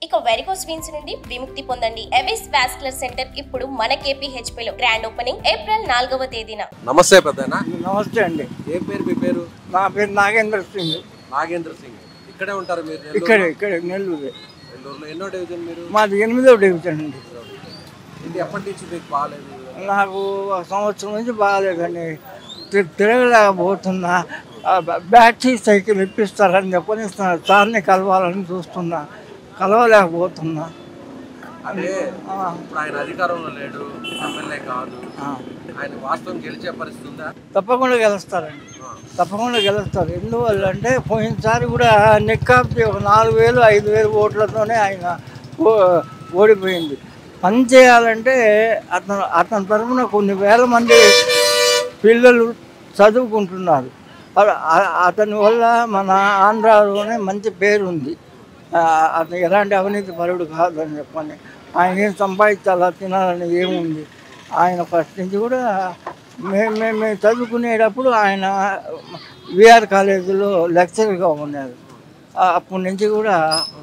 ఇక varicose veins నుండి విముక్తి పొందండి ఎవిస్ వాస్కులర్ సెంటర్ ఇప్పుడు మన KPHP లో గ్రాండ్ ఓపెనింగ్ ఏప్రిల్ నాలుగవ తేదీన నమస్తే పెద్దనా నమస్తే అండి ఏం పేరు మీ పేరు నా పేరు నాగేంద్ర సింగ్ నాగేంద్ర సింగ్ ఇక్కడే ఉంటారు మీరు నెల్లూరు? ఇక్కడ ఇక్కడ నెల్లూరు నెల్లూరులో ఎన్నో డివిజన్ మీరు మాది ఎనిమిదో డివిజన్ అండి ఇది ఎప్పటి నుంచి మీకు బాగాలేదు నాకు ఒక సంవత్సరం నుంచి బాగాలేదండి తి- తిరగలేకపోతున్నా ఆ బ- బ్యాటరీ సైకిల్ ఇప్పిస్తారని చెప్పని సార్ని కలవాలని చూస్తున్నా కలవలేకపోతున్నా అంటే ఆ, ఇప్పుడు ఆయన అధికారంలో లేడు ఎమ్మెల్యే కాదు ఆ. ఆయన వాస్తవం గెలిచే పరిస్థితి ఉందా తప్పకుండా గెలుస్తారండి తప్పకుండా గెలుస్తారు ఎందువల్ల అంటే పోయినసారి కూడా నిక్కాప్తి ఒక నాలుగు వేలు ఐదు వేలు ఓట్లతోనే ఆయన ఓ- ఓడిపోయింది పని చేయాలంటే అతను అతని తరఫున కొన్ని వేల మంది పిల్లలు చదువుకుంటున్నారు అ- అ- అతని వల్ల మన ఆంధ్రాలోనే మంచి పేరు ఉంది ఆ, అతను ఎలాంటి అవినీతి పరుడు కాదని చెప్పని ఆయన ఏం సంపాదించాలా తినాలని ఏముంది ఆయన ఫస్ట్ నుంచి కూడా మేము మేము మేము చదువుకునేటప్పుడు ఆయన విఆర్ కాలేజీలో లెక్చరర్గా ఉన్నారు ఆ, అప్పటి నుంచి కూడా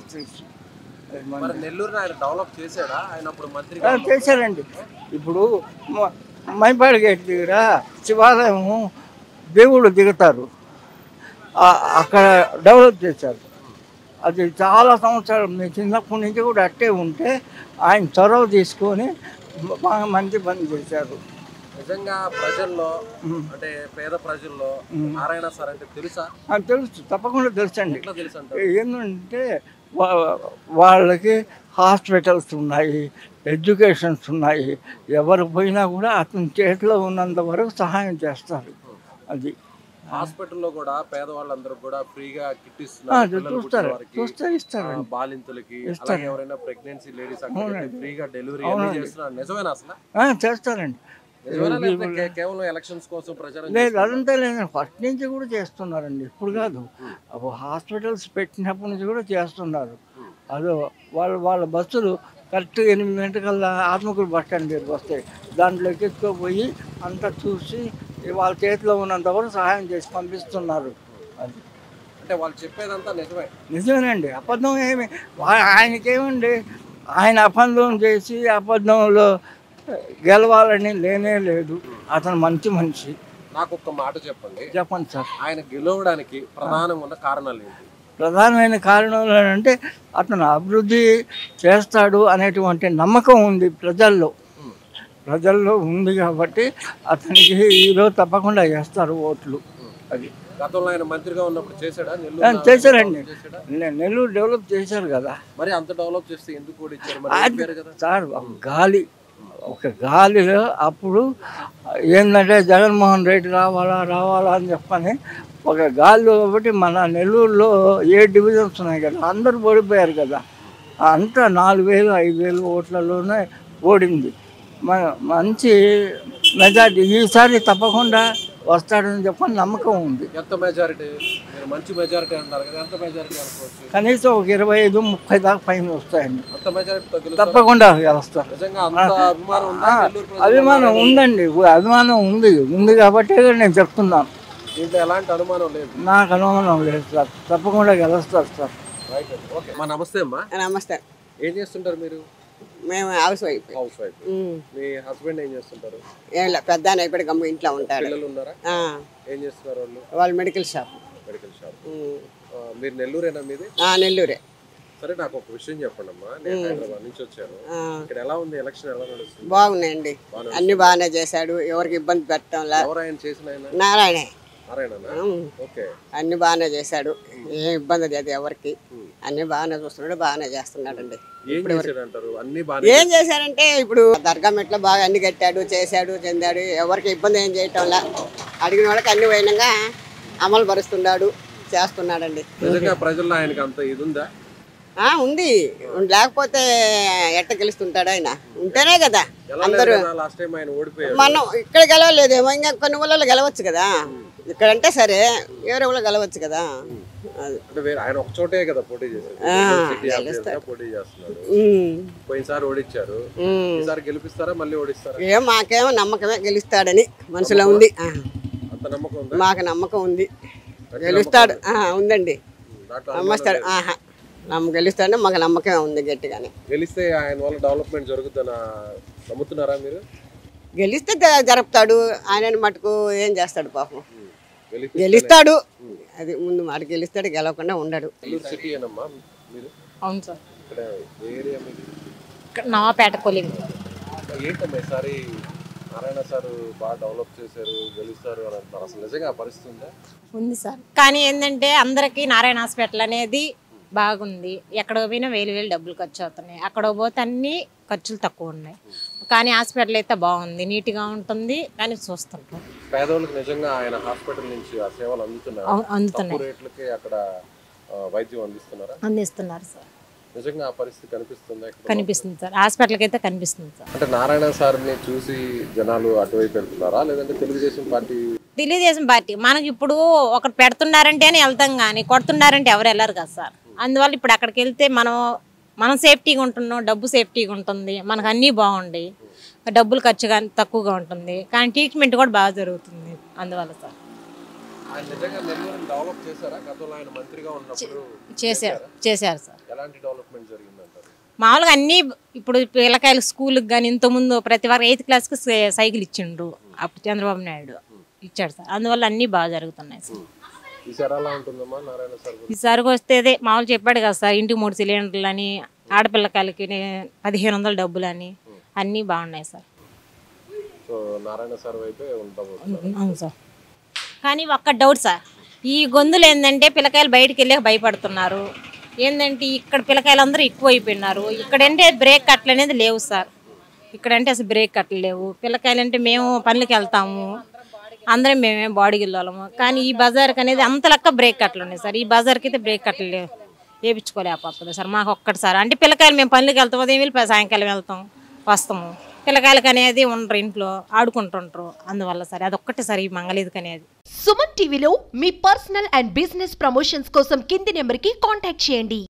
మరి నెల్లూరుని ఆయన డెవలప్ చేశాడా ఆయన అప్పుడు మంత్రి ఆ, చేశారండి ఇప్పుడు మ- మైపాడు గేట్ దగ్గర శివాలయం దేవుళ్ళు దిగుతారు ఆ- అక్కడ డెవలప్ చేశారు అది చాలా సంవత్సరాలు మీ చిన్నప్పటి నుంచి కూడా అట్టే ఉంటే ఆయన చొరవ తీసుకొని బాగా మంచి పని చేశారు నిజంగా ప్రజల్లో అంటే పేద ప్రజల్లో నారాయణ సార్ అంటే తెలుసా నాకు తెలుసు తప్పకుండా తెలుసండి ఎట్లా తెలుసు అంటారు ఏంటంటే వా- వాళ్ళకి హాస్పిటల్స్ ఉన్నాయి ఎడ్యుకేషన్స్ ఉన్నాయి ఎవరు పోయినా కూడా అతని చేతిలో ఉన్నంత వరకు సహాయం చేస్తారు అది హాస్పిటల్లో కూడా పేదవాళ్ళందరూ కూడా ఫ్రీగా కిట్ ఆ, ఇస్తున్నారు పిల్లలు పుట్టిన చూస్తారు వారికి, చూస్తే ఆ, ఇస్తారండి బాలింతలకి అలాగే ఎవరైనా ప్రెగ్నెన్సీ లేడీస్ అక్కడ ఫ్రీగా డెలివరీ అన్ని చేస్తున్నారు నిజమేనా అసలు ఆ, చేస్తారండి నిజమేనా లేకపోతే కే- కేవలం ఎలక్షన్స్ కోసం ప్రచారం లేదు అదంతా లేదు ఫస్ట్ నుంచి కూడా చేస్తున్నారండి ఇప్పుడు కాదు అప్పుడు హాస్పిటల్స్ పెట్టినప్పటి నుంచి కూడా చేస్తున్నారు అదో వాళ్ళ వాళ్ళ బస్సులు కరెక్ట్ ఎనిమిది గంటకల్లా ఆత్మకూరు బస్ స్టాండ్ దగ్గరికి వస్తాయి దాంట్లో ఎక్కించుకోపోయి అంతా చూసి వాళ్ళ చేతిలో ఉన్నంత వరకు సహాయం చేసి పంపిస్తున్నారు అది అంటే వాళ్ళు చెప్పేదంతా నిజమే నిజమేనండి అబద్ధం ఏమి వా- ఆయనకేమండి ఆయన అబద్ధం చేసి అబద్ధంలో గెలవాలని లేనే లేదు అతను మంచి మనిషి నాకు ఒక్క మాట చెప్పండి చెప్పండి సార్ ఆయన గెలవడానికి ప్రధానంగా ఉన్న కారణాలు ఏంటి ప్రధానమైన కారణం ఏంటంటే అతను అభివృద్ధి చేస్తాడు అనేటువంటి నమ్మకం ఉంది ప్రజల్లో ప్రజల్లో ఉంది కాబట్టి అతనికి ఈరోజు తప్పకుండా వేస్తారు ఓట్లు అది గతంలో ఆయన మంత్రిగా ఉన్నప్పుడు చేశాడా ఆ, నెల్లూరు చేశారండి చేశాడా నె- నెల్లూరు డెవలప్ చేశారు కదా మరి అంత డెవలప్ చేస్తే ఎందుకు కూడా ఇచ్చారు మరి చెప్పారు కదా సార్ ఒక గాలి ఒక గాలిలో అప్పుడు ఏంటంటే జగన్మోహన్ రెడ్డి రావాలా రావాలా అని చెప్పని ఒక గాలిలో ఒకటి మన నెల్లూరులో ఏ డివిజన్స్ ఉన్నాయి కదా అందరూ ఓడిపోయారు కదా అంతా నాలుగు వేలు ఐదు వేలు ఓట్లలోనే ఓడింది మన మంచి మెజార్టీ ఈసారి తప్పకుండా వస్తాడని చెప్పని నమ్మకం ఉంది ఎంత మెజారిటీ మీరు మంచి మెజారిటీ అంటారు కదా ఎంత మెజారిటీ అనుకోవచ్చు కనీసం ఒక ఇరవై ఐదు ముప్పై దాకా పైన వస్తాయండి అంత మెజారిటీ తగ్గులు తప్పకుండా గెలుస్తారు నిజంగా అంత అభిమానం ఉందా నెల్లూరు ప్రజల్లో? అభిమానం ఉందండి అభిమానం ఉంది ఉంది కాబట్టి నేను చెప్తున్నాను దీంట్లో ఎలాంటి అనుమానం లేదు నాకు అనుమానం లేదు సార్ తప్పకుండా గెలుస్తారు సార్ రైట్ అండి ఓకే మా నమస్తే అమ్మా నమస్తే ఏం చేస్తుంటారు మీరు మేము హౌస్ వైఫ్ హౌస్ వైఫ్ మీ హస్బెండ్ ఏం చేస్తుంటారు ఏం లే పెద్ద ఆయన ఇప్పుడు గమ్ము ఇంట్లో ఉంటాడు పిల్లలు ఉన్నారా ఆ, ఏం చేస్తున్నారు వాళ్ళు వాళ్ళు medical shop medical shop um. మీరు నెల్లూరేనా మీది ఆ, నెల్లూరే సరే నాకు ఒక విషయం చెప్పండి అమ్మా నేను హైదరాబాద్ నుంచి వచ్చాను ఆ, ఇక్కడ ఎలా ఉంది ఎలక్షన్ ఎలా నడుస్తుంది బాగున్నాయండి అన్ని బాగానే చేశాడు ఎవరికి ఇబ్బంది పెట్టడంలా ఎవరు ఆయన చేసిన ఆయన నారాయణే నారాయణనా ఉమ్. ఓకే అన్ని బాగానే చేశాడు ఏం ఇబ్బంది లేదు ఎవరికి అన్ని బాగానే చూస్తున్నాడు బాగానే చేస్తున్నాడండి ఏం చేశాడు అంటారు అన్ని బాగా ఏం చేశారంటే ఇప్పుడు దర్గా మెట్లో బాగా అన్ని కట్టాడు చేశాడు చెందాడు ఎవరికి ఇబ్బంది ఏం చేయటంలా అడిగిన వాళ్ళకి అన్ని పోయినాగా అమలు పరుస్తున్నాడు చేస్తున్నాడండి నిజంగా ప్రజల్లో ఆయనకి అంత ఇది ఉందా ఆ, ఉంది లేకపోతే ఎట్ట గెలుస్తుంటాడు ఆయన ఉంటేనే కదా అందరూ లాస్ట్ టైం ఆయన ఓడిపోయాడు మనం ఇక్కడ గెలవలేదేమో ఇంకా కొన్ని ఊళ్ళలో గెలవచ్చు కదా ఇక్కడంటే సరే వేరే ఊళ్ళో గెలవచ్చు కదా అది అంటే వేరే ఆయన ఒక చోటే కదా పోటీ చేశారు ఆ, సిటీ ఆఫీసర్గా పోటీ చేస్తున్నాడు ఉమ్, పోయినసారి ఓడిచ్చారు ఉమ్. ఈసారి గెలిపిస్తారా మళ్ళీ ఓడిస్తారా ఏం మాకేమో నమ్మకమే గెలుస్తాడని మనసులో ఉంది ఆ, అంత నమ్మకం ఉందా మాకు నమ్మకం ఉంది గెలుస్తాడు ఆ, ఉందండి దాంట్లో నమ్మస్తాడు ఆహా నమ్మ గెలుస్తానే మాకు నమ్మకమే ఉంది గట్టిగానే గెలిస్తే ఆయన వల్ల డెవలప్మెంట్ జరుగుతుందని నమ్ముతున్నారా మీరు గెలిస్తే జ- జరుపుతాడు ఆయన మటుకు ఏం చేస్తాడు పాపం గెలిపి గెలుస్తాడు అది ముందు మాట గెలుస్తాడు గెలవకుండా ఉండడు నెల్లూరు సిటీ ఏనమ్మా మీరు అవును సార్ ఇక్కడ ఏ ఏరియా మీది ఇక్కడ నవాపేట కొలింగ్ ఏంటమ్మా ఈసారి నారాయణ సార్ బాగా డెవలప్ చేశారు గెలుస్తారు అని అంటున్నారు అసలు నిజంగా ఆ పరిస్థితి ఉందా ఉంది సార్ కానీ ఏంటంటే అందరికీ నారాయణ హాస్పిటల్ అనేది బాగుంది ఎక్కడ పోయినా వేలు వేలు డబ్బులు ఖర్చు అవుతున్నాయి అక్కడ పోతే అన్ని ఖర్చులు తక్కువ ఉన్నాయి కానీ హాస్పిటల్ అయితే బాగుంది నీట్గా ఉంటుంది కానీ చూస్తుంటాం పేదవాళ్ళకి నిజంగా ఆయన హాస్పిటల్ నుంచి ఆ సేవలు అందుతున్నారు అవు- అందుతున్నాయి తక్కువ రేట్లకి అక్కడ ఆ, వైద్యం అందిస్తున్నారా అందిస్తున్నారు సార్ నిజంగా ఆ పరిస్థితి కనిపిస్తుందా ఇక్కడ? కనిపిస్తుంది సార్ హాస్పిటల్కి అయితే కనిపిస్తుంది సార్ అంటే నారాయణ సార్ని చూసి జనాలు అటువైపు వెళ్తున్నారా లేదంటే తెలుగుదేశం పార్టీ తెలుగుదేశం పార్టీ మనకి ఇప్పుడు ఒకటి పెడుతున్నారంటేనే వెళ్తాం కానీ కొడుతున్నారంటే ఎవరు వెళ్ళరు కదా సార్ అందువల్ల ఇప్పుడు అక్కడికి వెళ్తే మనం మనం సేఫ్టీగా ఉంటున్నాం డబ్బు సేఫ్టీగా ఉంటుంది మనకు అన్నీ బాగుంటాయి డబ్బులు ఖర్చు కానీ తక్కువగా ఉంటుంది కానీ ట్రీట్మెంట్ కూడా బాగా జరుగుతుంది అందువల్ల సార్ ఆయన నిజంగా నెల్లూరుని డెవలప్ చేశారా గతంలో ఆయన మంత్రిగా ఉన్నప్పుడు చేశారు చేశారు సార్ ఎలాంటి డెవలప్మెంట్ జరిగిందంటారు మామూలుగా అన్నీ ఇప్పుడు పిల్లకాయలు స్కూల్కి కానీ ఇంతకుముందు ప్రతి వారు ఎయిత్ క్లాస్కి సై- సైకిల్ ఇచ్చిండ్రు అప్పుడు చంద్రబాబు నాయుడు ఇచ్చాడు సార్ అందువల్ల అన్నీ బాగా జరుగుతున్నాయి సార్ ఈసారి ఎలా ఉంటుందమ్మా నారాయణ సార్ గురించి? ఈసారికి వస్తే అదే మామూలు చెప్పాడు కదా సార్ ఇంటికి మూడు సిలిండర్లు అని ఆడపిల్లకాయలకి నే- పదిహేను వందల డబ్బులు అని అన్నీ బాగున్నాయి సార్ సో నారాయణ సార్ వైపే ఉంటాము అవును సార్ కానీ ఒక్క డౌట్ సార్ ఈ గొంతులు ఏంటంటే పిల్లకాయలు బయటికి వెళ్ళి భయపడుతున్నారు ఏంటంటే ఇక్కడ పిల్లకాయలు అందరూ ఎక్కువ అయిపోయినారు ఇక్కడంటే బ్రేక్ కట్టలు అనేది లేవు సార్ ఇక్కడంటే అసలు బ్రేక్ కట్టలు లేవు పిల్లకాయలు అంటే మేము పనులకి వెళ్తాము అందరం మేమే బాడీకి వెళ్ళాము కానీ ఈ బజార్కి అనేది అంత లెక్క బ్రేక్ కట్టలు ఉన్నాయి సార్ ఈ బజార్కి అయితే బ్రేక్ కట్టలు లేవు వేయించుకోలేకపోతుంది సార్ మాకు ఒక్కటి సార్ అంటే పిల్లకాయలు మేము పనులకి వెళ్తాం ఉదయం వెళ్ళి సాయంకాలం వెళ్తాం వస్తాము పిల్లకాయలకి అనేది ఉండరు ఇంట్లో ఆడుకుంటుంటారు అందువల్ల సరే అదొక్కటే సార్ ఈ మంగళీదికి అనేది సుమన్ టీవీలో మీ పర్సనల్ అండ్ బిజినెస్ ప్రమోషన్స్ కోసం కింది నెంబర్కి కాంటాక్ట్ చేయండి